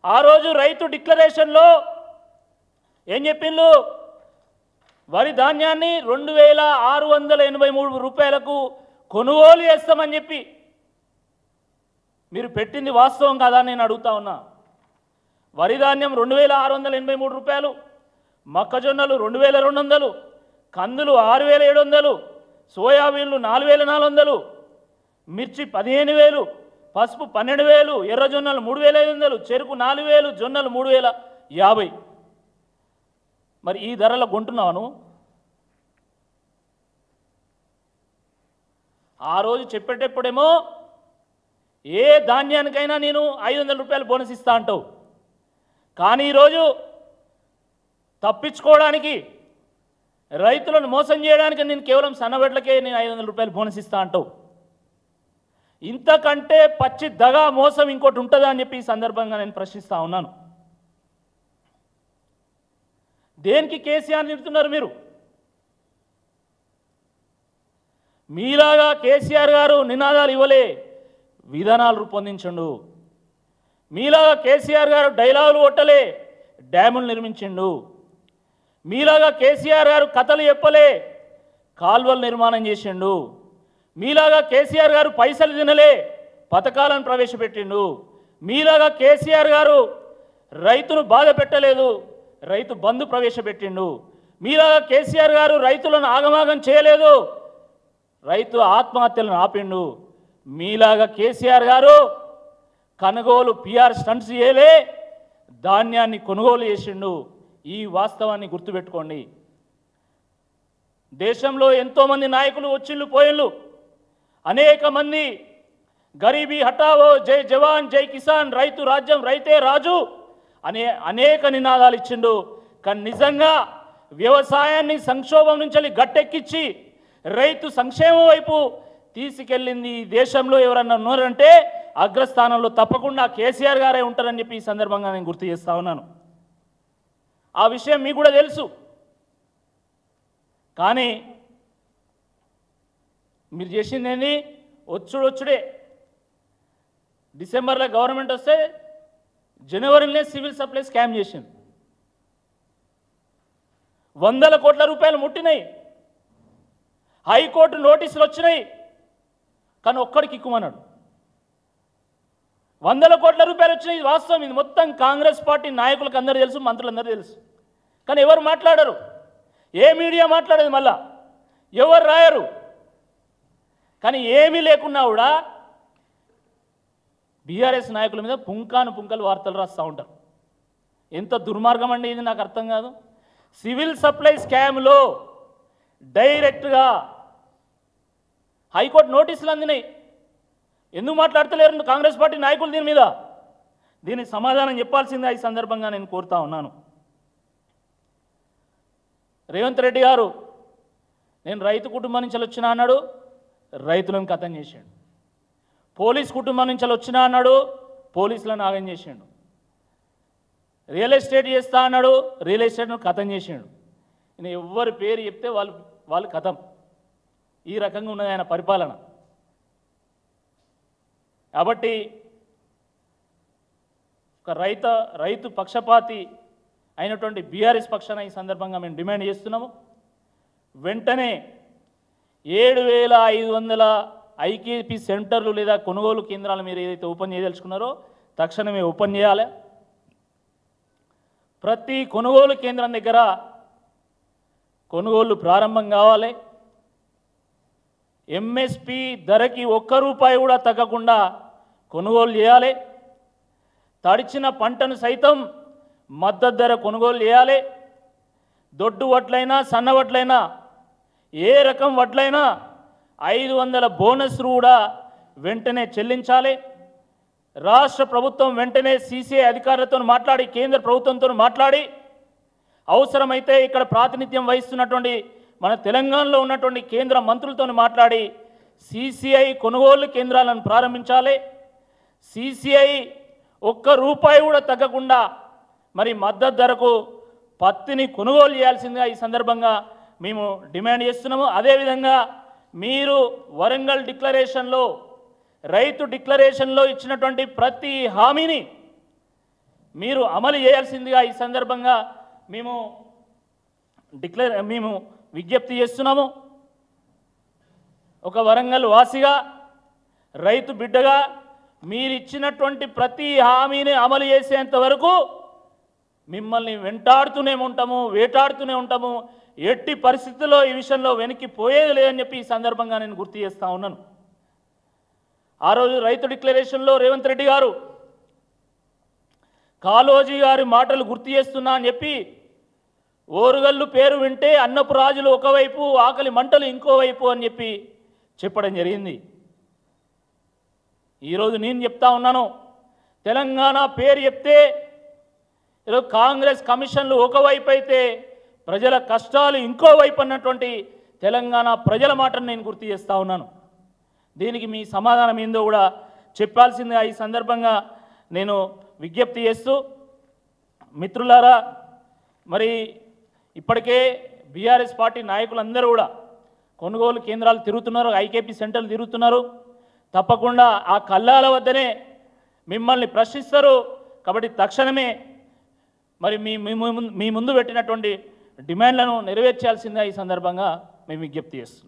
ఆ రోజు రైతు డిక్లరేషన్లో ఏం చెప్పిండ్రు వరి ధాన్యాన్ని రెండు వేల ఆరు వందల ఎనభై మూడు రూపాయలకు కొనుగోలు చేస్తామని చెప్పి మీరు పెట్టింది వాస్తవం కాదా అని నేను అడుగుతా ఉన్నా వరి ధాన్యం రెండు వేల ఆరు వందల ఎనభై మూడు రూపాయలు మొక్కజొన్నలు రెండు వేల రెండు వందలు కందులు ఆరు వేల ఏడు వందలు సోయాబీన్లు నాలుగు వేల నాలుగు వందలు మిర్చి పదిహేను వేలు పసుపు పన్నెండు వేలు ఎర్రజొన్నలు మూడు వేల ఐదు వందలు చెరుకు నాలుగు వేలు జొన్నలు మూడు వేల యాభై మరి ఈ ధరలో కొంటున్నాను ఆ రోజు చెప్పేటప్పుడేమో ఏ ధాన్యానికైనా నేను ఐదు వందల రూపాయలు బోనస్ ఇస్తా అంటావు కానీ ఈరోజు తప్పించుకోవడానికి రైతులను మోసం చేయడానికి నేను కేవలం సన్నబెట్లకే నేను ఐదు వందల రూపాయలు బోనస్ ఇస్తా అంటావు ఇంతకంటే పచ్చి దగా మోసం ఇంకోటి ఉంటుందా అని చెప్పి ఈ సందర్భంగా నేను ప్రశ్నిస్తా ఉన్నాను దేనికి కేసీఆర్ నిడుతున్నారు మీరు మీలాగా కేసీఆర్ గారు నినాదాలు ఇవ్వలే విధానాలు రూపొందించండు మీలాగా కేసీఆర్ గారు డైలాగులు కొట్టలే డ్యాములు నిర్మించిండు మీలాగా కేసీఆర్ గారు కథలు చెప్పలే కాల్వలు నిర్మాణం చేసిండు మీలాగా కేసీఆర్ గారు పైసలు తినలే పథకాలను ప్రవేశపెట్టిండు మీలాగా కేసీఆర్ గారు రైతును బాధ పెట్టలేదు రైతు బంధు ప్రవేశపెట్టిండు మీలాగా కేసీఆర్ గారు రైతులను ఆగమాగం చేయలేదు రైతు ఆత్మహత్యలను ఆపిండు మీలాగా కేసీఆర్ గారు కొనుగోలు పిఆర్ స్టంట్స్ చేయలే ధాన్యాన్ని కొనుగోలు చేసిండు ఈ వాస్తవాన్ని గుర్తుపెట్టుకోండి దేశంలో ఎంతోమంది నాయకులు వచ్చిళ్ళు పోయిళ్ళు అనేక మంది గరీబీ హటావో జై జవాన్ జై కిసాన్ రైతు రాజ్యం రైతే రాజు అనే అనేక నినాదాలు ఇచ్చిండు కానీ నిజంగా వ్యవసాయాన్ని సంక్షోభం నుంచి గట్టెక్కించి రైతు సంక్షేమం వైపు తీసుకెళ్ళింది ఈ దేశంలో ఎవరన్నా ఉన్నారంటే అగ్రస్థానంలో తప్పకుండా కేసీఆర్ గారే ఉంటారని చెప్పి ఈ సందర్భంగా నేను గుర్తు చేస్తా ఉన్నాను ఆ విషయం మీకు కూడా తెలుసు కానీ మీరు చేసింది ఏంది వచ్చుడు వచ్చుడే డిసెంబర్లో గవర్నమెంట్ వస్తే జనవరిలోనే సివిల్ సప్లై స్కామ్ చేసింది వందల కోట్ల రూపాయలు ముట్టినాయి హైకోర్టు నోటీసులు వచ్చినాయి కానీ ఒక్కడికి ఇక్కుమన్నాడు వందల కోట్ల రూపాయలు వచ్చినాయి ఇది వాస్తవం ఇది మొత్తం కాంగ్రెస్ పార్టీ నాయకులకు అందరూ తెలుసు మంత్రులందరూ తెలుసు కానీ ఎవరు మాట్లాడరు ఏ మీడియా మాట్లాడేది మళ్ళా ఎవరు రాయరు కానీ ఏమీ లేకున్నా కూడా బీఆర్ఎస్ నాయకుల మీద పుంకాను పుంకలు వార్తలు రాస్తూ ఉంటారు ఎంత దుర్మార్గం అండి ఇది నాకు అర్థం కాదు సివిల్ సప్లై స్కామ్లో డైరెక్ట్గా హైకోర్టు నోటీసులు అందినాయి ఎందుకు మాట్లాడతలేరు కాంగ్రెస్ పార్టీ నాయకులు దీని మీద దీనికి సమాధానం చెప్పాల్సిందే ఈ సందర్భంగా నేను కోరుతా ఉన్నాను రేవంత్ రెడ్డి గారు నేను రైతు కుటుంబం నుంచి వచ్చినా అన్నాడు రైతులను కథం చేశాడు పోలీస్ కుటుంబం నుంచి వచ్చినా అన్నాడు పోలీసులను ఆగం చేసిండు రియల్ ఎస్టేట్ చేస్తా అన్నాడు రియల్ ఎస్టేట్ను కథం చేసిండు ఈయన ఎవ్వరి పేరు చెప్తే వాళ్ళు వాళ్ళు కథం ఈ రకంగా ఉన్నది ఆయన పరిపాలన కాబట్టి ఒక రైత రైతు పక్షపాతి అయినటువంటి బీఆర్ఎస్ పక్షాన ఈ సందర్భంగా మేము డిమాండ్ చేస్తున్నాము వెంటనే ఏడు వేల ఐదు వందల ఐకేపీ సెంటర్లు లేదా కొనుగోలు కేంద్రాలు మీరు ఏదైతే ఓపెన్ చేయదలుచుకున్నారో తక్షణమే ఓపెన్ చేయాలి ప్రతి కొనుగోలు కేంద్రం దగ్గర కొనుగోళ్లు ప్రారంభం కావాలి ఎంఎస్పి ధరకి ఒక్క రూపాయి కూడా తగ్గకుండా కొనుగోలు చేయాలి తడిచిన పంటను సైతం మద్దతు ధర కొనుగోలు చేయాలి దొడ్డు వడ్లైనా సన్న వడ్లైనా ఏ రకం వడ్లైనా ఐదు వందల బోనస్ కూడా వెంటనే చెల్లించాలి రాష్ట్ర ప్రభుత్వం వెంటనే సీసీఐ అధికారులతో మాట్లాడి కేంద్ర ప్రభుత్వంతో మాట్లాడి అవసరమైతే ఇక్కడ ప్రాతినిధ్యం వహిస్తున్నటువంటి మన తెలంగాణలో ఉన్నటువంటి కేంద్ర మంత్రులతో మాట్లాడి సీసీఐ కొనుగోలు కేంద్రాలను ప్రారంభించాలి సీసీఐ ఒక్క రూపాయి కూడా తగ్గకుండా మరి మద్దతు ధరకు పత్తిని కొనుగోలు చేయాల్సిందిగా ఈ సందర్భంగా మేము డిమాండ్ చేస్తున్నాము అదేవిధంగా మీరు వరంగల్ డిక్లరేషన్లో రైతు డిక్లరేషన్లో ఇచ్చినటువంటి ప్రతి హామీని మీరు అమలు చేయాల్సిందిగా ఈ సందర్భంగా మేము డిక్లేర్ మేము విజ్ఞప్తి చేస్తున్నాము ఒక వరంగల్ వాసిగా రైతు బిడ్డగా మీరు ఇచ్చినటువంటి ప్రతి హామీని అమలు చేసేంత వరకు మిమ్మల్ని వెంటాడుతూనే ఉంటాము వేటాడుతూనే ఉంటాము ఎట్టి పరిస్థితుల్లో ఈ విషయంలో వెనక్కి పోయేది లేదని చెప్పి ఈ సందర్భంగా నేను గుర్తు చేస్తా ఉన్నాను ఆ రోజు రైతు డిక్లరేషన్లో రేవంత్ రెడ్డి గారు కాలోజీ గారి మాటలు గుర్తు చేస్తున్నా అని చెప్పి ఓరుగల్లు పేరు వింటే అన్నపు రాజులు ఒకవైపు ఆకలి మంటలు ఇంకోవైపు అని చెప్పి చెప్పడం జరిగింది ఈరోజు నేను చెప్తా ఉన్నాను తెలంగాణ పేరు చెప్తే ఏదో కాంగ్రెస్ కమిషన్లు ఒకవైపు అయితే ప్రజల కష్టాలు ఇంకోవైపు అన్నటువంటి తెలంగాణ ప్రజల మాటను నేను గుర్తు చేస్తా ఉన్నాను దీనికి మీ సమాధానం ఏందో కూడా చెప్పాల్సిందిగా ఈ సందర్భంగా నేను విజ్ఞప్తి చేస్తూ మిత్రులారా మరి ఇప్పటికే బీఆర్ఎస్ పార్టీ నాయకులందరూ కూడా కొనుగోలు కేంద్రాలు తిరుగుతున్నారు ఐకేపీ సెంటర్లు తిరుగుతున్నారు తప్పకుండా ఆ కల్లాల వద్దనే మిమ్మల్ని ప్రశ్నిస్తారు కాబట్టి తక్షణమే మరి మీ మీ ముందు- మీ ముందు పెట్టినటువంటి డిమాండ్లను నెరవేర్చాల్సిందిగా ఈ సందర్భంగా మేము విజ్ఞప్తి చేస్తున్నాం